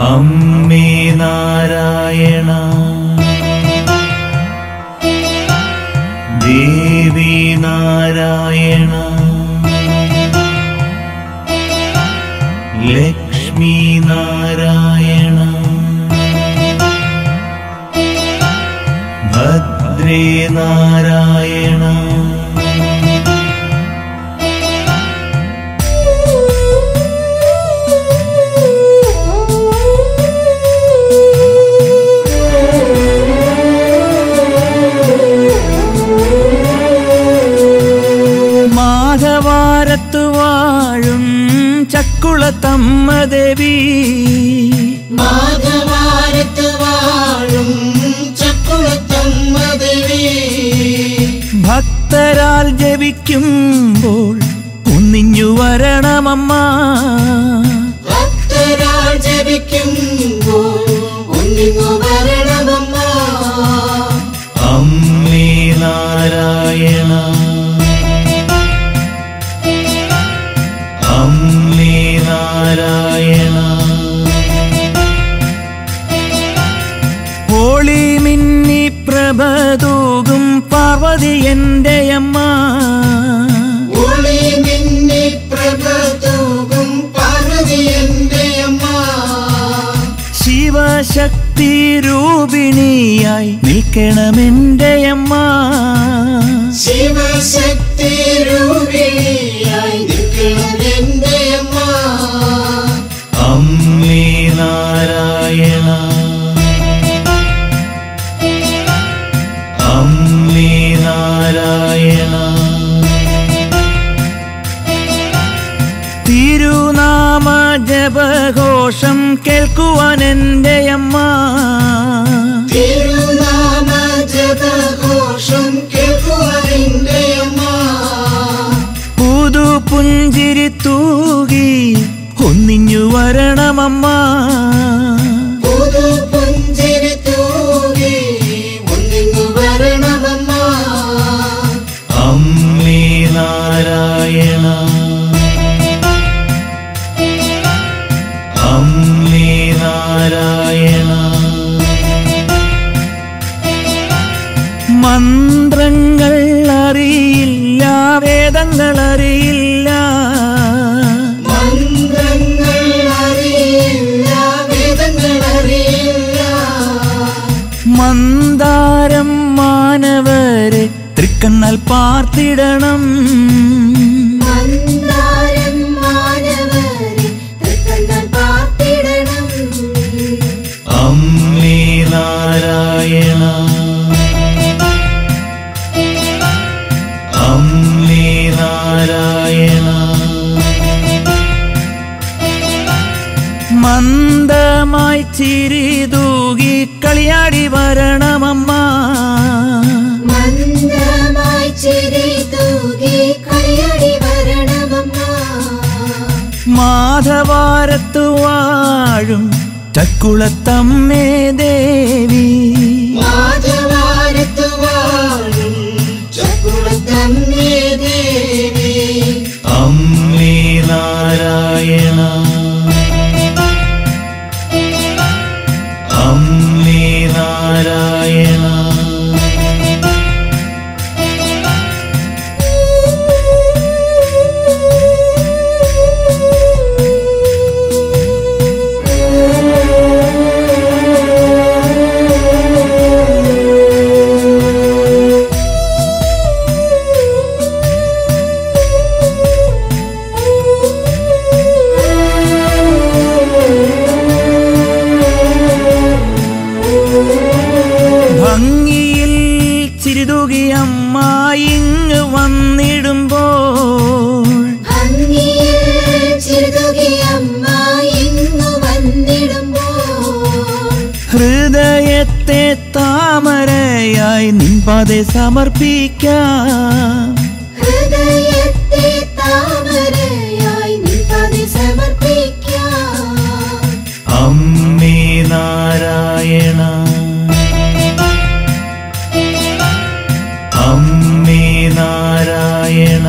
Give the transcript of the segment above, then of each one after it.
അമ്മേ നാരായണ ദേവി നാരായണ ലക്ഷ്മി നാരായണ ഭദ്രേ നാരായണ മാധവാരത്തു വാഴും ചക്കുളത്തമ്മ ദേവി മാധവാരത്ത് വാഴും ചക്കുളത്തമ്മ ദേവി ഭക്തരാൽ ജപിക്കുമ്പോൾ ഒന്നിഞ്ഞു വരണമമ്മ ഭക്തരാൾ ജപിക്കുമ്പോൾ ഒന്നിങ്ങു വരണമമ്മ അമ്മേ നാരായണ അമ്മേ നാരായണ ഹോളി മിന്നി പ്രഭതൂകും പാർവതി എൻ്റെ അമ്മ ഒളി മിന്നി പ്രഭതൂകും പാർവതി എന്റെ അമ്മ ശിവശക്തി രൂപിണിയായി നിൽക്കണമെൻ്റെ അമ്മ ശിവശക്തി രൂപിണിയായി നിൽക്കണം എന്റെ അമ്മ അമ്മേ നാരായണ അമ്മേ നാരായണ തിരുനാമ ജപഘോഷം കേൾക്കുവാൻ എൻ്റെ അമ്മ തിരുനാമ ജപഘോഷം കേൾക്കുവാൻ എന്റെ അമ്മ പുതു പുഞ്ചിരി തൂകി ഒന്നിഞ്ഞു വരണമമ്മ പുതു പുഞ്ചിരി തൂകി ഒന്നിങ്ങു വരണമമ്മ അമ്മേ നാരായണ അമ്മേ നാരായണ മന്ത്രങ്ങൾ അറിയില്ല വേദങ്ങൾ അറിയില്ല മന്ത്രങ്ങൾ അറിയില്ല വേദങ്ങൾ അറിയില്ല മന്ദാരം മാനവരെ തൃക്കണ്ണാൽ പാർത്തിടണം മന്ദാരം മാനവരെ തൃക്കണ്ണാൽ പാർത്തിടണം അമ്മേ നാരായണ അമ്മേ നാരായണ മന്ദമായി ചിരി തൂകി കളിയാടി വരണമമ്മ മന്ദമായി ചിരി തൂകി കളിയടി വരണമമ്മ മാധവാരത്തു വാഴും ചക്കുളത്തമ്മേ ദേവി മാധവാരത്ത് വാഴും ചക്കുളത്തമ്മേ ദേവി അമ്മേ നാരായണ അമ്മേ നാരായണ ഭംഗിയിൽ ചിരിതുകി അമ്മ ഇങ്ങ് വന്നിടുമ്പോൾ ഭംഗിയിൽ ചിരുതുകി അമ്മ ഇങ്ങു വന്നിടുമ്പോൾ ഹൃദയത്തെ താമരയായി നിൻപാതെ സമർപ്പിക്കാം ഹൃദയത്തെ താമരയായി നിൽപ്പതി സമർപ്പിക്കാം അമ്മേ നാരായണ അമ്മേ നാരായണ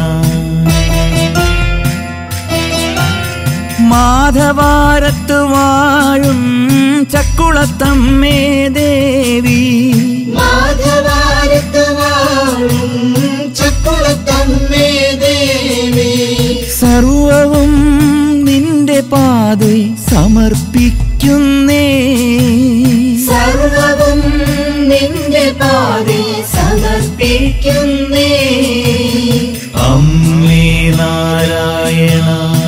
മാധവാരത്ത് വാഴും ചക്കുളത്തമ്മേ ദേവി മാധവാരത്തുവാഴും ചക്കുളത്തമ്മേ ദേവി സർവവും നിന്റെ പാതെ സമർപ്പിക്കുന്നേ സർവവും നിന്റെ പാതെ സമർപ്പിക്കുന്നേ അമ്മേ നാരായണ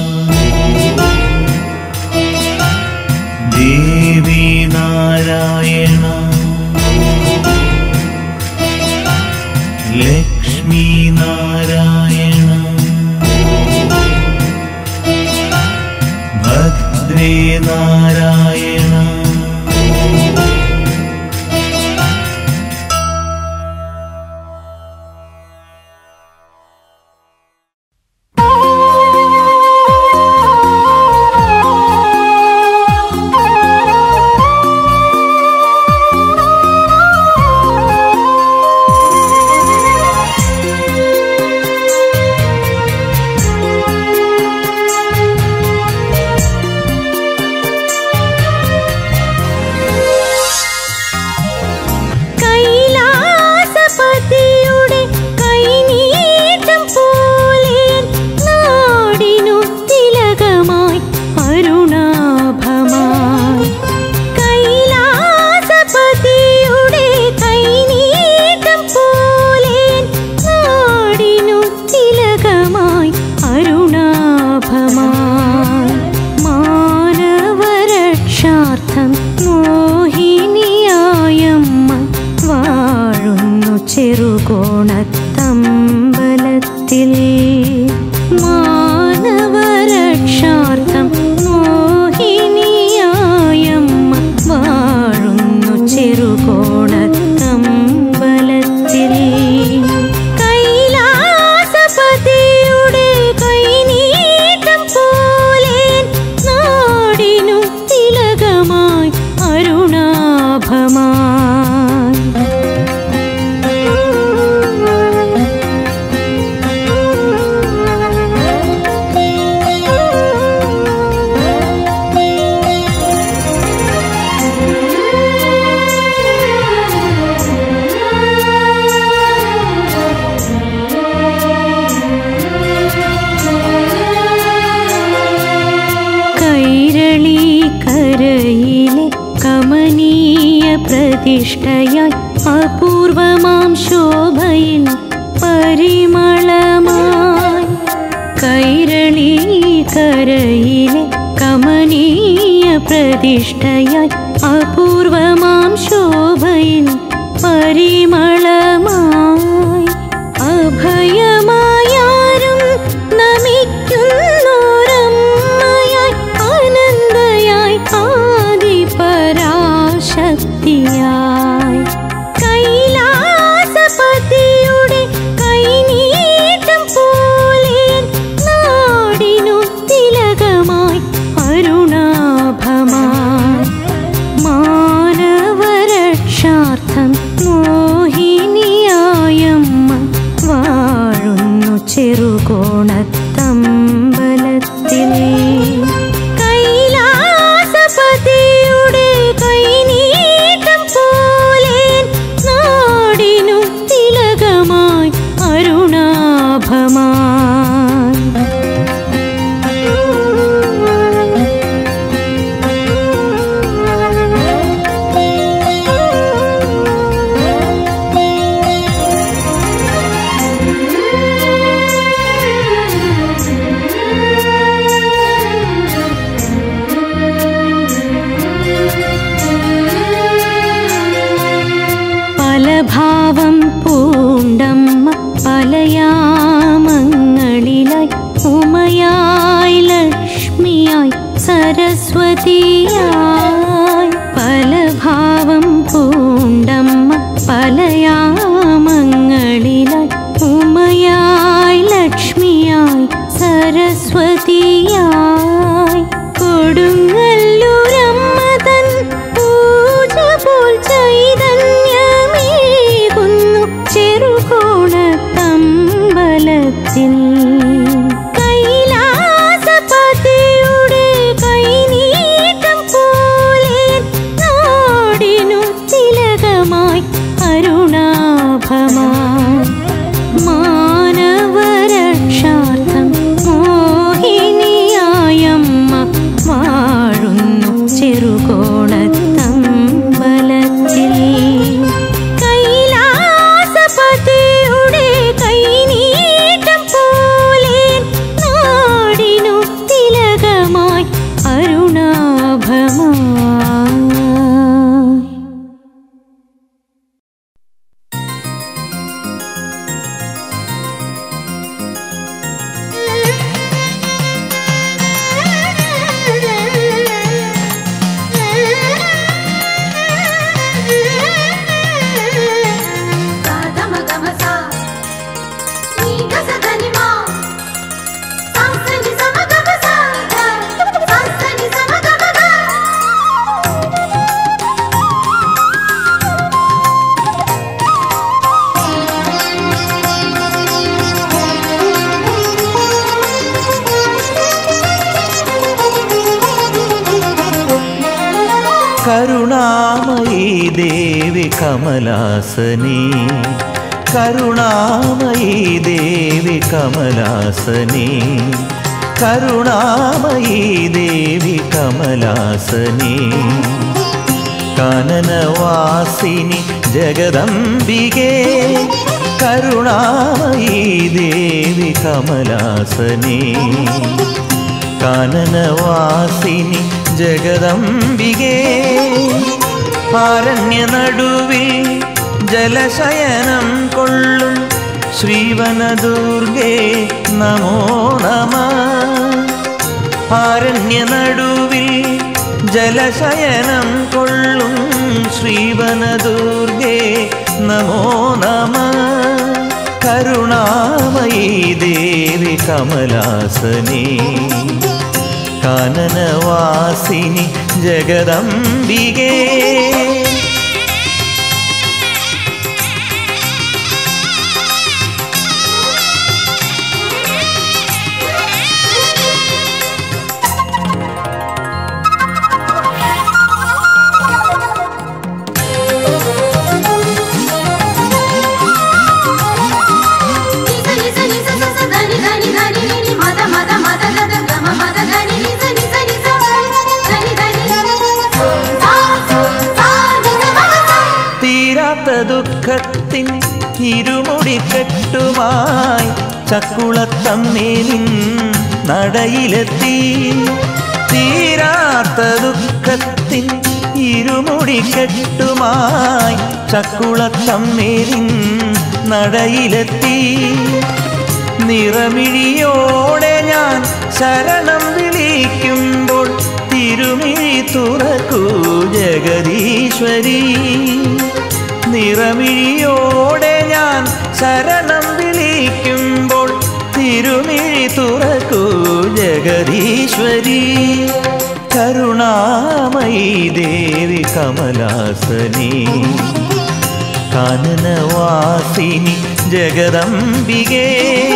ദേവി നാരായണ ലക്ഷ്മി നാരായണ ഭദ്രേ നാരായണ കൈലാസപതിയുടെ കൈനീട്ടം പോലെ നാടിനു തിലകമായി അരുണാഭമായി കൈലാസപതിയുടെ കൈനീട്ടം പോലെ നാടിനു തിലകമായി അരുണാഭമായി മാനവരക്ഷാർത്ഥം മോഹിനിയായമ്മ വാഴുന്നു ചെറുകോണത്തമ്പലത്തിൽ മാനവരക്ഷാർത്ഥം മോഹിനിയായമ്മ വാഴുന്നു ചെറുകോണത്തമ്പലത്തിൽ കൈലാസപതിയുടെ കൈനീട്ടം പോലെ നാടിനു തിലകമായി അരുണാഭമായി കൈരളി കരയിലെ കമനീയ പ്രതിഷ്ഠയായി അപൂർവമാം ശോഭയിൽ പരിമളമായി കൈരളി കരയിലെ കമനീയ പ്രതിഷ്ഠയായി അപൂർവമാം ശോഭയിൽ പരിമളമായി അഭയമായാരും നമിക്കുന്നോരമ്മയായി ആനന്ദയായി ആദിപരാശക്തിയായി കൈലാസപതിയുടെ കൈനീട്ടം പോലെ നാടിനു തിലകമായി അരുണാഭമായി മാനവരക്ഷാർത്ഥം മോഹിനിയായമ്മ വാഴുന്നു ചെറുകോണത്തമ്പലത്തിൽ കൈലാസപതിയുടെ കൈനീട്ടം പോലെ നാടിനു തിലകമായി അരുണാഭമായി പല ഭാവം പൂണ്ടമ്മ പലയാമങ്ങളിലായി ഉമയായി ലക്ഷ്മിയായി സരസ്വതിയായി പല ഭാവം പൂണ്ടമ്മ പലയാമങ്ങളിലായി ഉമയായി ലക്ഷ്മിയായി സരസ്വതിയായി കൊടുങ്ങല്ലൂരമ്മതൻ പൂജ പോൽ ചൈതന്യമേകുന്നു ചെറുകോണത്തമ്പലത്തിൽ കൈലാസപതിയുടെ കൈനീട്ടം പോലെ നാ കരുണാമയീ ദേവി കമലാസനേ കരുണാമയീ ദേവി കമലാസനേ കരുണാമയീ ദേവി കമലാസനേ കാനനവാസിനി ജഗദംബികേ കരുണാമയീ ദേവി കമലാസനേ കാനനവാസിനി ജഗദംബികേ ആരണ്യ നടുവിൽ ജലശയനം കൊള്ളും ശ്രീവനദുർഗേ നമോ നമ ആരണ്യ നടുവിൽ ജലശയനം കൊള്ളും ശ്രീവനദുർഗേ നമോ നമ കരുണാമയീ ദേവി കമലാസനേ കാനനവാസിനി ജഗദംബികേ തീരാത്ത ദുഃഖത്തിൻ ഇരുമുടിക്കെട്ടുമായി ചക്കുളത്തമ്മേലിൻ നടയിലെത്തി തീരാത്ത ദുഃഖത്തിൻ ഇരുമുടിക്കെട്ടുമായി ചക്കുളത്തമ്മേലിൻ നടയിലെത്തി നിറമിഴിയോടെ ഞാൻ ശരണം വിളിക്കുമ്പോൾ തിരുമിഴി തുറക്കൂ ജഗദീശ്വരി നിറമിഴിയോടെ ഞാൻ ശരണം വിളിക്കുമ്പോൾ തിരുമിഴി തുറക്കൂ ജഗദീശ്വരി കരുണാമയീ ദേവി കമലാസനീ കാനനവാസിനി ജഗദംബികേ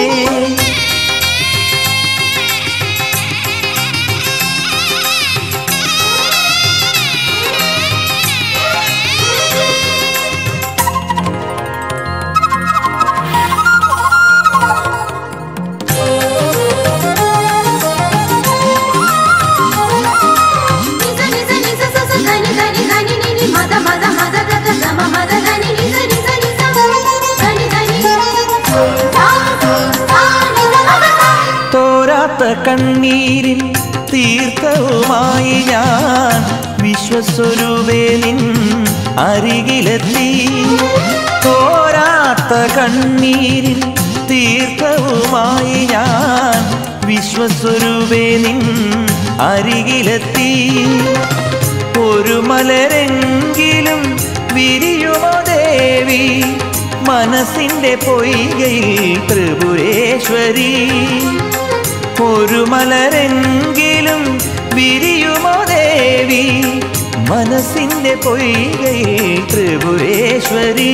തോരാത്ത കണ്ണീരിൻ തീർത്ഥവുമായി ഞാൻ വിശ്വസ്വരൂപേനിൻ അരികിലെത്തി തോരാത്ത കണ്ണീരിൻ തീർത്ഥവുമായി ഞാൻ വിശ്വസ്വരൂപേനിൻ അരികിലെത്തി ഒരു മലരെങ്കിലും വിരിയുമോ ദേവി മനസ്സിൻ്റെ പൊയ്കയിൽ ത്രിപുരേശ്വരി ഒരു മലരെങ്കിലും വിരിയുമോ ദേവി മനസ്സിൻ്റെ പൊയ്കയിൽ ത്രിപുരേശ്വരി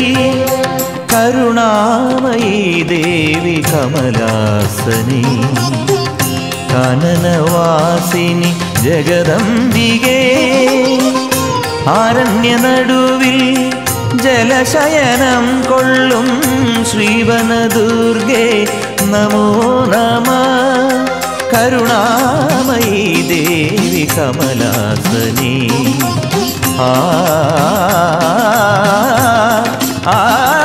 കരുണാമയീ ദേവി കമലാസനി കാനനവാസിനി ജഗദംബികേ ആരണ്യ നടുവിൽ ജലശയനം കൊള്ളും ശ്രീവനദുർഗേ നമോ നമ കരുണാമയീ ദേവി കമലാസനി ആ ആ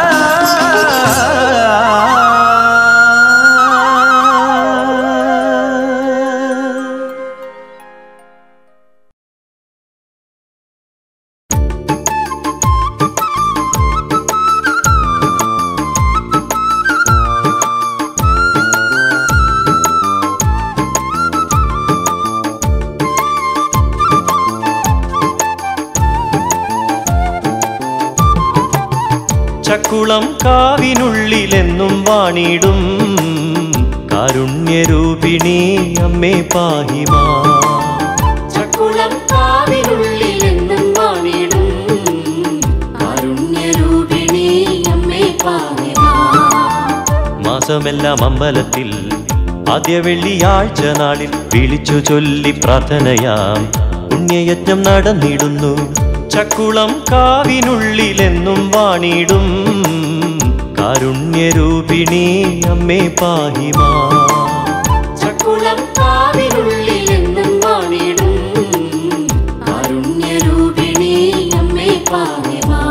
ചക്കുളം കാവിനുള്ളിലെന്നും വാണിടും കാരുണ്യരൂപിണി അമ്മേ പാഹിമാ ചക്കുളം കാവിനുള്ളിലെന്നും വാണിടും കാരുണ്യരൂപിണി അമ്മേ പാവിമാ മാസമെല്ലാം അമ്പലത്തിൽ ആദ്യ വെള്ളിയാഴ്ച നാളിൽ വിളിച്ചു ചൊല്ലി പ്രാർത്ഥനയാം പുണ്യയജ്ഞം നടന്നിടുന്നു ചക്കുളം കാവിനുള്ളിലെന്നും വാണിടും കാരുണ്യരൂപിണി അമ്മേ പാഹിമാ ചക്കുളം കാവിനുള്ളിലെന്നും വാണിടും കാരുണ്യരൂപിണി അമ്മേ പാഹിമാ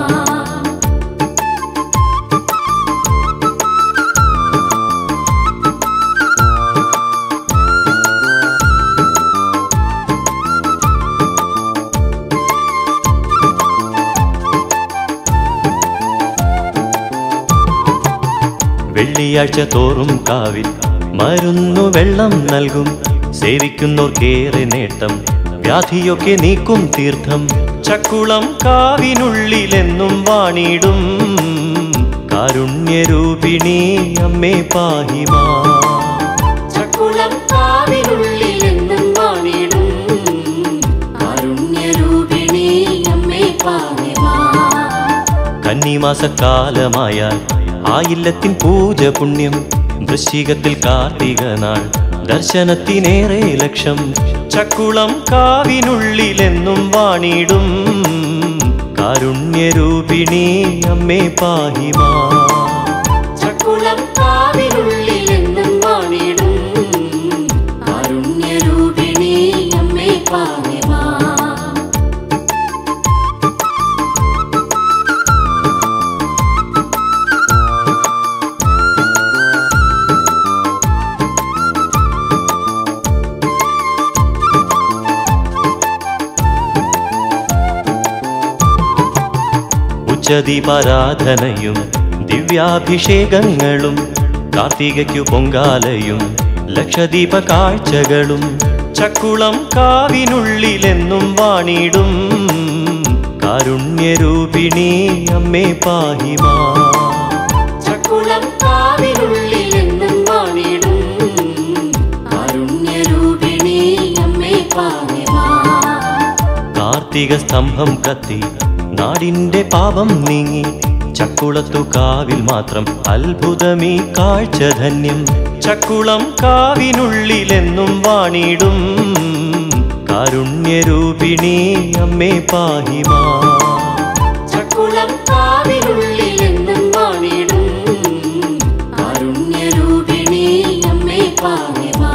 വെള്ളിയാഴ്ച തോറും കാവിൽ മരുന്നു വെള്ളം നൽകും സേവിക്കുന്നോർക്കേറെ നേട്ടം വ്യാധിയൊക്കെ നീക്കും തീർത്ഥം ചക്കുളം കാവിനുള്ളിലെന്നും വാണിടും കാരുണ്യരൂപിണി അമ്മേ പാഹിമാ ചക്കുളം കാവിനുള്ളിലെന്നും വാണിടും കാരുണ്യരൂപിണി അമ്മേ പാഹിമാ കന്നിമാസക്കാലമായാൽ ആയില്ലത്തിൻ പൂജ പുണ്യം വൃശ്ചികത്തിൽ കാർത്തിക നാൾ ദർശനത്തിനേറെ ലക്ഷം ചക്കുളം കാവിനുള്ളിലെന്നും വാണിടും കാരുണ്യരൂപിണി അമ്മേ പാഹിമാ ചക്കുളം കാവിനുള്ളിലെന്നും വാണിടും കാരുണ്യരൂപിണി അമ്മേ പാഹിമാ ഉച്ചദീപാരാധനയും ദിവ്യാഭിഷേകങ്ങളും കാർത്തികയ്ക്കു പൊങ്കാലയും ലക്ഷദീപ കാഴ്ചകളും ചക്കുളം കാവിനുള്ളിലെന്നും വാണിടും കാരുണ്യരൂപിണി അമ്മേ പാഹിമാ ചക്കുളം കാവിനുള്ളിലെന്നും വാണിടും കാരുണ്യരൂപിണി അമ്മേ പാഹിമാ കാർത്തിക സ്തംഭം കത്തി നാടിന്റെ പാപം നീങ്ങി ചക്കുളത്തു കാവിൽ മാത്രം അത്ഭുതമീ കാഴ്ച ധന്യം ചക്കുളം കാവിനുള്ളിലെന്നും വാണിടും കാരുണ്യരൂപിണി അമ്മേ പാഹിമാ ചക്കുളം കാവിനുള്ളിലെന്നും വാണിടും കാരുണ്യരൂപിണി അമ്മേ പാഹിമാ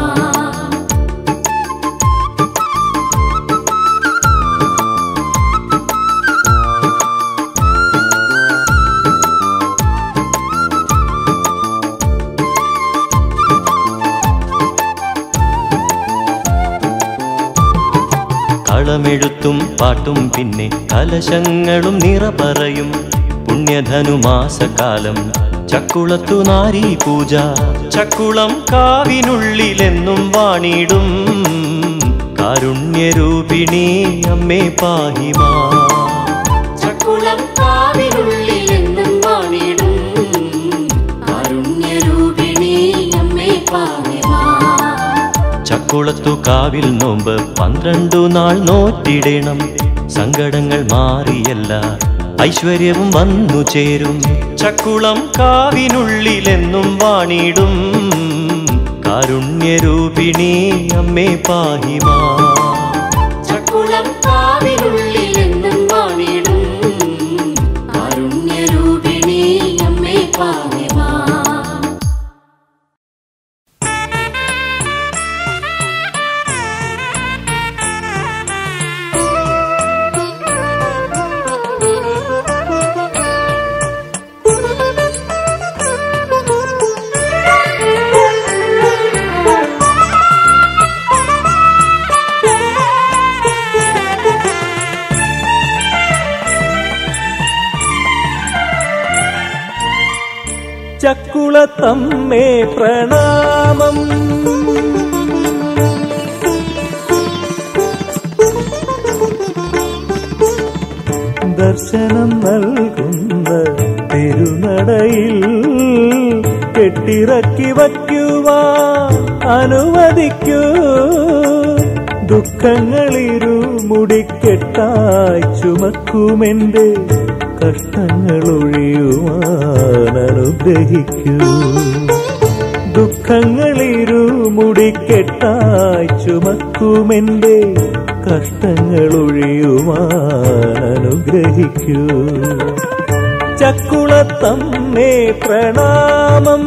കളമെഴുത്തും പാട്ടും പിന്നെ കലശങ്ങളും നിറ പറയും പുണ്യധനുമാസകാലം ചക്കുളത്തു നാരീ പൂജ ചക്കുളം കാവിനുള്ളിലെന്നും വാണിടും കാരുണ്യരൂപിണി അമ്മേ പാഹിമാ ചക്കുളം കാവിനുള്ളിലെന്നും വാണിടും കാരുണ്യരൂപിണി അമ്മേ പാഹിമാ ചക്കുളത്തു കാവിൽ നോമ്പ് പന്ത്രണ്ടു നാൾ നോറ്റിടണം സങ്കടങ്ങൾ മാറിയല്ല ഐശ്വര്യവും വന്നു ചേരും ചക്കുളം കാവിനുള്ളിലെന്നും വാണിടും കാരുണ്യരൂപിണി അമ്മേ പാഹിമാ ചക്കുളം കാവിനുള്ളിലെന്നും വാണിടും കാരുണ്യരൂപിണി അമ്മേ പാഹിമാ ചക്കുളത്തമ്മേ പ്രണാമം ദർശനം നൽകുന്ന തിരുനടയിൽ കെട്ടിറക്കി വയ്ക്കുവാൻ അനുവദിക്കൂ ദുഃഖങ്ങളിരുമുടിക്കെട്ടായി ചുമക്കുമെന്റെ കഷ്ടങ്ങളൊഴിയുവാൻ അനുഗ്രഹിക്കൂ ദുഃഖങ്ങളിരുമുടിക്കെട്ടായി ചുമക്കുമെന്റെ കഷ്ടങ്ങൾ ഒഴിയുവാൻ അനുഗ്രഹിക്കൂ ചക്കുളത്തമ്മേ പ്രണാമം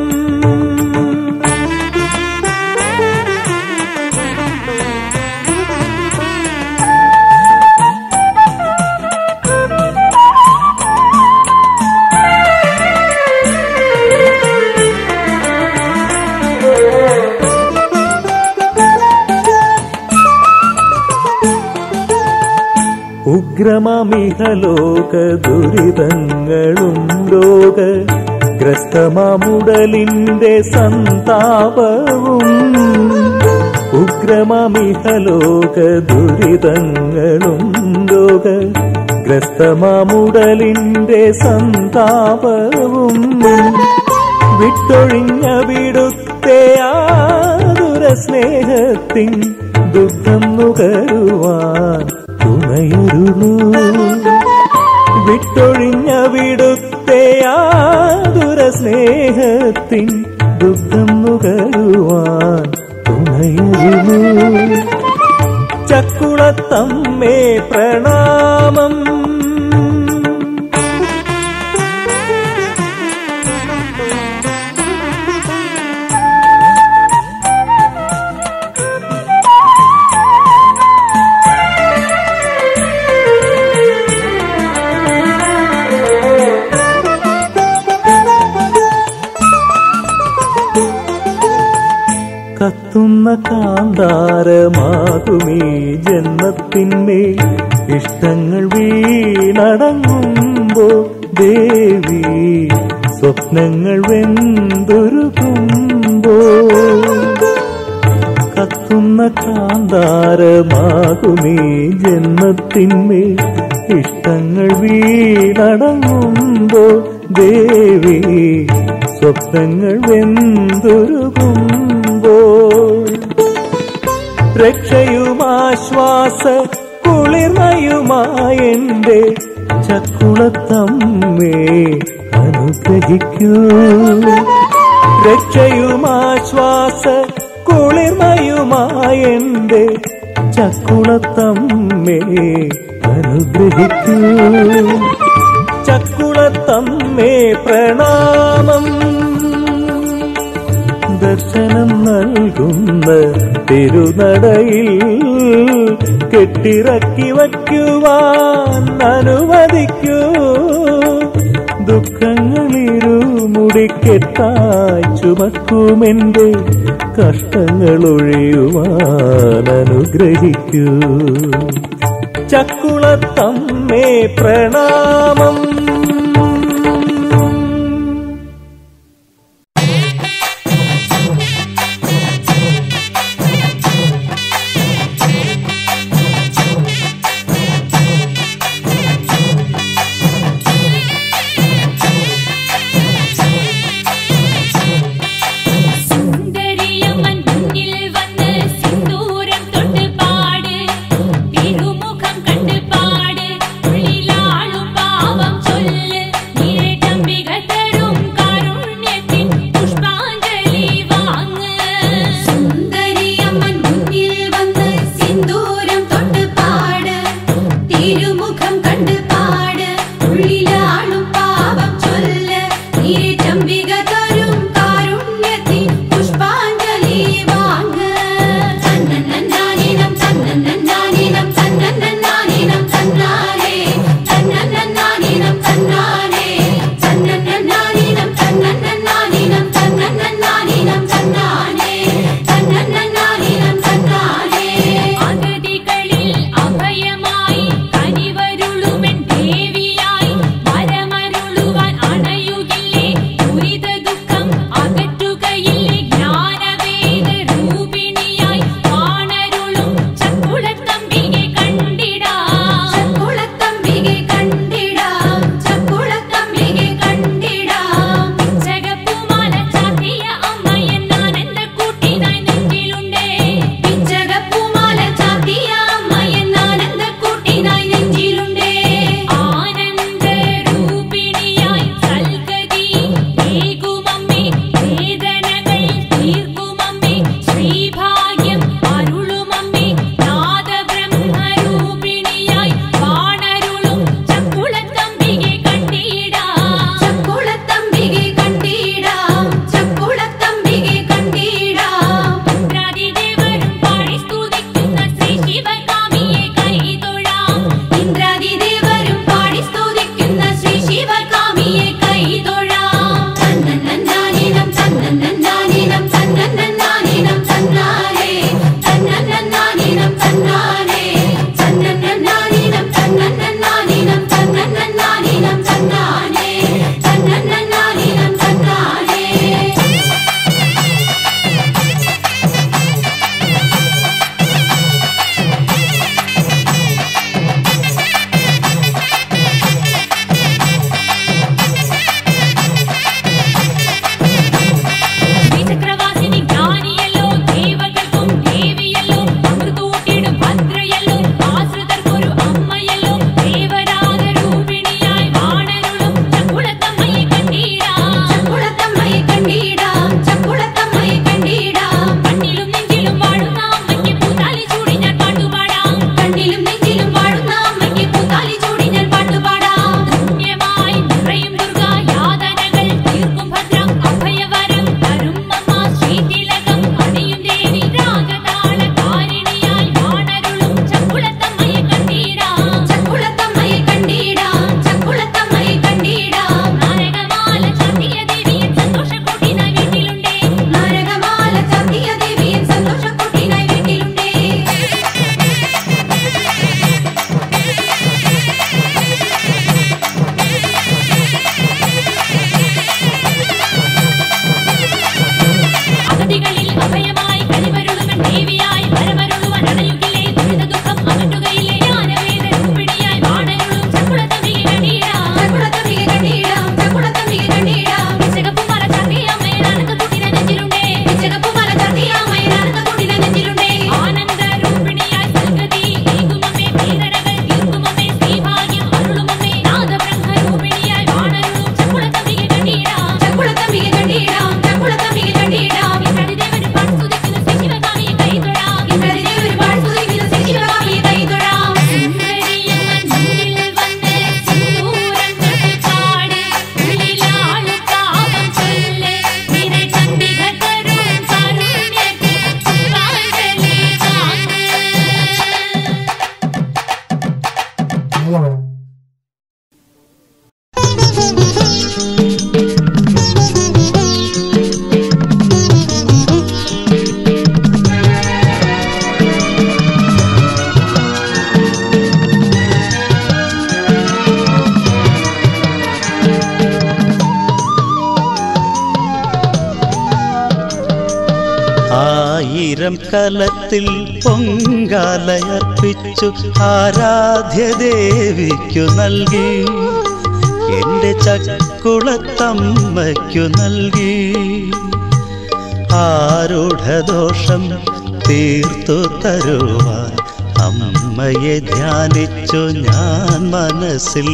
ഉഗ്രമമിഹലോക ദുരിതങ്ങളും രോഗ ഗ്രസ്തമാമുടലിന്റെ സന്താപവും ഉഗ്രമമിഹലോക ദുരിതങ്ങളും രോഗ ഗ്രസ്തമാമുടലിന്റെ സന്താപവും വിട്ടൊഴിഞ്ഞ വിടുത്തെ ആതുര സ്നേഹത്തിൻ ദുഃഖം നുകരുവാൻ തുണയുരുളൂ വിട്ടൊഴിഞ്ഞ വിടുത്തെ ആതുര സ്നേഹത്തിൻ ദുഃഖം നുകരുവാൻ തുണയുരുളൂ ചക്കുളത്തമ്മേ പ്രണാമം കത്തുന്ന കാന്താരമാകുമീ ജന്മത്തിന്മേൽ ഇഷ്ടങ്ങൾ വീണടങ്ങുമ്പോ ദേവി സ്വപ്നങ്ങൾ വെന്തുരുകുമ്പോ കത്തുന്ന കാന്താരമാകുമീ ജന്മത്തിന്മേൽ ഇഷ്ടങ്ങൾ വീണടങ്ങുമ്പോ ദേവി സ്വപ്നങ്ങൾ വെന്തുരുകുമ്പോൾ രക്ഷയുമാശ്വാസ കുളിർമയുമായെന്റെ ചക്കുളത്തമ്മേ അനുഗ്രഹിക്കൂ രക്ഷയുമാശ്വാസ കുളിർമയുമായെന്റെ ചക്കുളത്തമ്മേ അനുഗ്രഹിക്കൂ ചക്കുളത്തമ്മേ പ്രണാമം ദർശനം നൽകുന്ന തിരുനടയിൽ കെട്ടിറക്കി വയ്ക്കുവാൻ അനുവദിക്കൂ ദുഃഖങ്ങളിരുമുടിക്കെട്ടായി ചുമക്കുമെന്റെ കഷ്ടങ്ങൾ ഒഴിയുവാൻ അനുഗ്രഹിക്കൂ ചക്കുളത്തമ്മേ പ്രണാമം സുന്ദരിയമ്മൻ മുന്നിൽ വന്ന് സിന്ദൂരം തൊട്ട് പാട് തിരുമുഖം കണ്ട് പാട് ഉള്ളിലാളും പാവം ചൊല്ല ആയിരം കലത്തിൽ പൊങ്കാലയർപ്പിച്ചു ആരാധ്യ ദേവിക്കു നൽകി എന്റെ ചക്കുളത്തമ്മയ്ക്കു നൽകി ആരൂഢദോഷം തീർത്തു തരുവാൻ അമ്മയെ ധ്യാനിച്ചു ഞാൻ മനസ്സിൽ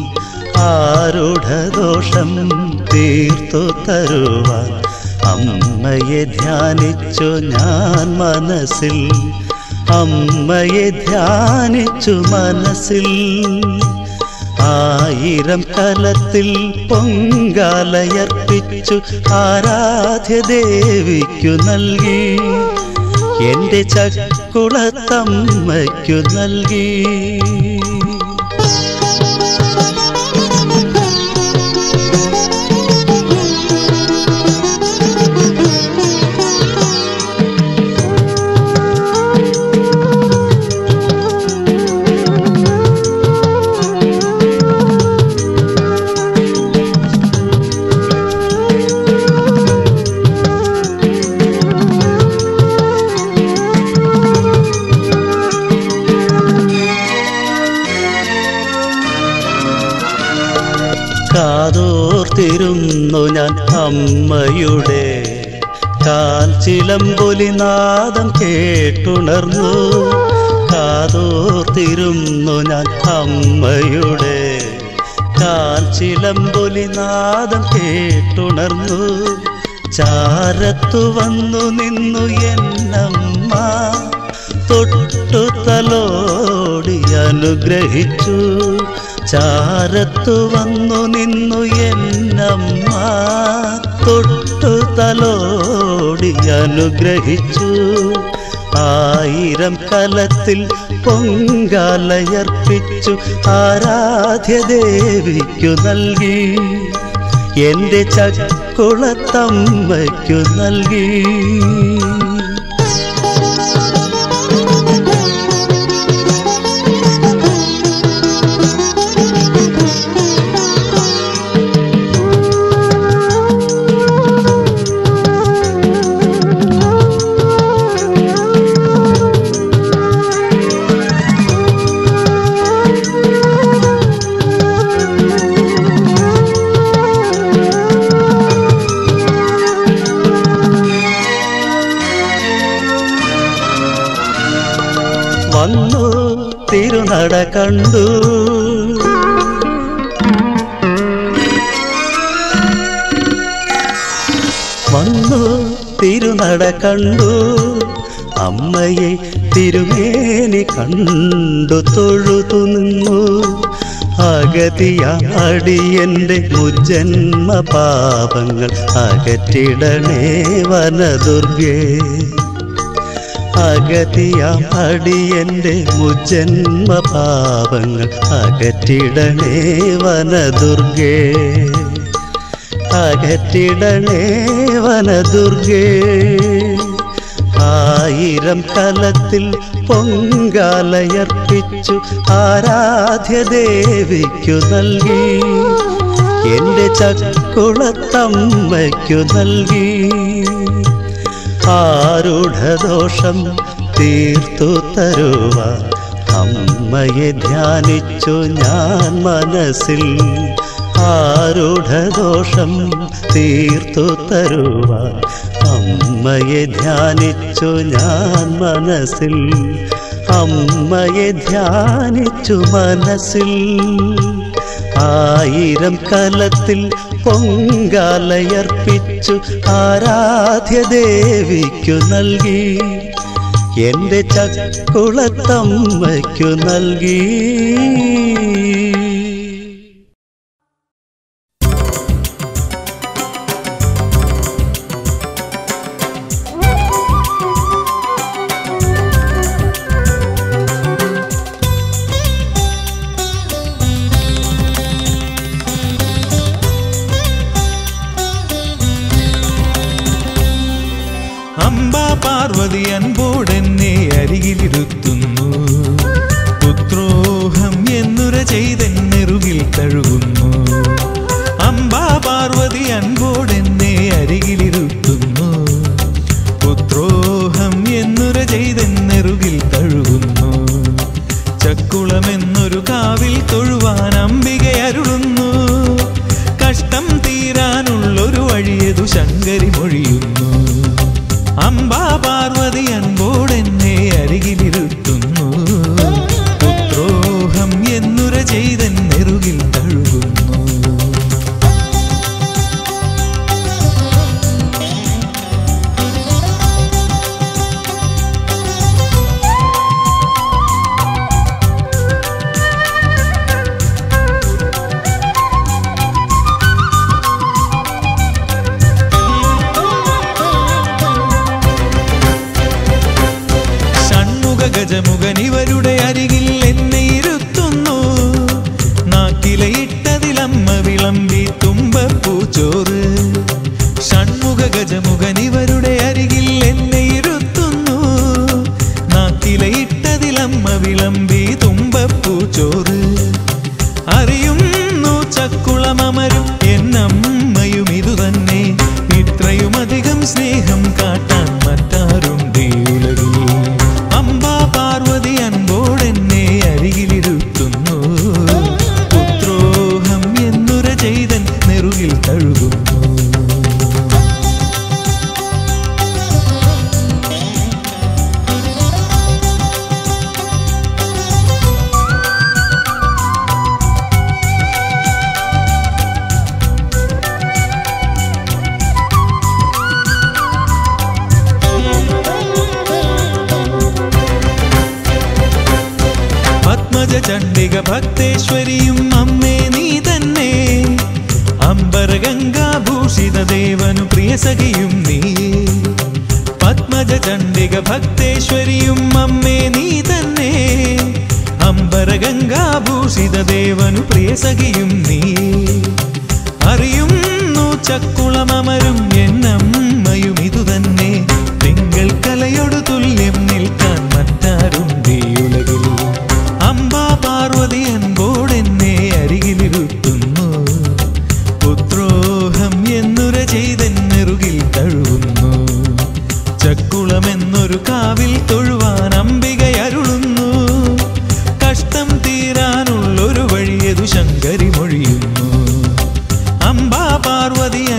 ആരൂഢദോഷം തീർത്തു തരുവാൻ അമ്മയെ ധ്യാനിച്ചു ഞാൻ മനസ്സിൽ അമ്മയെ ധ്യാനിച്ചു മനസ്സിൽ ആയിരം കലത്തിൽ പൊങ്കാലയർപ്പിച്ചു ആരാധ്യ ദേവിക്കു നൽകി എന്റെ ചക്കുളത്തമ്മയ്ക്കു നൽകി കാതോർത്തിരുന്നു ഞാൻ അമ്മയുടെ കാൽ ചിലമ്പൊലി നാദം കേട്ടുണർന്നു കാതോർത്തിരുന്നു ഞാൻ അമ്മയുടെ കാൽ ചിലമ്പൊലി നാദം കേട്ടുണർന്നു ചാരത്തു വന്നു നിന്നു എന്നമ്മ തൊട്ടു തലോടി അനുഗ്രഹിച്ചു ചാരത്തു വന്നു നിന്നു എന്നമ്മ തൊട്ടു തലോടി അനുഗ്രഹിച്ചു ആയിരം കലത്തിൽ പൊങ്കാലയർപ്പിച്ചു ആരാധ്യ ദേവിക്കു നൽകി എന്റെ ചക്കുളത്തമ്മയ്ക്കു നൽകി വന്നു തിരുനട കണ്ടു വന്നു തിരുനട കണ്ടു അമ്മയെ തിരുമേനി കണ്ടു തൊഴുതു നിന്നു അഗതിയാടി എൻ്റെ മുജന്മ പാപങ്ങൾ അകറ്റിടണേ വനദുർഗേ അഗതിയാം അടിയന്റെ മുജന്മ പാപങ്ങൾ അകറ്റിടണേ വനദുർഗേ അകറ്റിടണേ വനദുർഗേ ആയിരം കലത്തിൽ പൊങ്കാലയർപ്പിച്ചു ആരാധ്യ ദേവിക്കു നൽകി എന്റെ ചക്കുളത്തമ്മയ്ക്കു നൽകി ആരൂഢദോഷം തീർത്തു തരുവാൻ അമ്മയെ ധ്യാനിച്ചു ഞാൻ മനസ്സിൽ ആരൂഢദോഷം തീർത്തു തരുവാൻ അമ്മയെ ധ്യാനിച്ചു ഞാൻ മനസ്സിൽ അമ്മയെ ധ്യാനിച്ചു മനസ്സിൽ ആയിരം കലത്തിൽ പൊങ്കാലയർപ്പിച്ചു ആരാധ്യ ദേവിക്കു നൽകി എന്റെ ചക്കുളത്തമ്മയ്ക്കു നൽകി അമ്പ പാർവതി അൻപോടെന്നെ അരികിലിരുത്തുന്നു പുത്രോഹം എന്നുര ചെയ്തെന്നെറുകിൽ തഴുകുന്നു അമ്പ പാർവതി അൻപോടെന്നെ അരികിലിരുത്തുന്നു പുത്രോഹം അമ്പാ പാർവതി അൻപോടെന്നെ അരികിലിരുത്തുന്നു പുത്രോഹം എന്നുര ചെയ്തൻ നെറുകിൽ തഴുകുന്നു ഷൺമുഖ ഗജമുഖൻ ഇവരുടെ അരികിൽ എന്നെ ഇരുത്തുന്നു നാക്കിലയിട്ടതിലമ്മ വിളമ്പി തുമ്പപ്പൂച്ചോറ് ഷൺമുഖ ഗജമുഖൻ ഇവരുടെ അരികിൽ എന്നെ ഇരുത്തുന്നു നാക്കിലയിട്ടതിലമ്മ വിളമ്പി തുമ്പപ്പൂച്ചോറ് അറിയുന്നു ചക്കുളമമരും എന്നമ്മയും ഇതുതന്നെ ഇത്രയുമധികം സ്നേഹം കാട്ടാൻ മറ്റാരുണ്ട് ഈ ഉലകിൽ അമ്പാ പാർവതി അൻപോടെന്നെ അരികിലിരുത്തുന്നു പുത്രോഹം എന്നുര ചെയ്തൻ നെറുകിൽ തഴുകുന്നു പത്മജ ചണ്ഡിക ഭക്തേശ്വരിയും അമ്മേ നീ തന്നെ അംബരഗംഗാഭൂഷിത ദേവനു പ്രിയ സഖിയും നീ പത്മജ ചണ്ഡിക ഭക്തേശ്വരിയും അമ്മേ നീ തന്നെ അംബരഗംഗാഭൂഷിത ദേവനു പ്രിയ സഖിയും നീ അറിയുന്നു ചക്കുളമമരും എന്നമ്മയും ഇതുതന്നെ തിങ്കൾ കലയോട് തുല്യം നിൽക്കാൻ മറ്റാരുണ്ട് ഈ ഉലകിൽ അമ്പാ പാർവതി അൻപോടെന്നെ അരികിലിരുത്തുന്നു പുത്രോഹം എന്നുര ചെയ്തൻ നെറുകിൽ തഴുകുന്നു ചക്കുളമെന്നൊരു കാവിൽ തൊഴുവാൻ അംബികയരുളുന്നു കഷ്ടം തീരാനുള്ളൊരു വഴിയതു ശങ്കരി മൊഴിയുന്നു അമ്പാ പാർവതി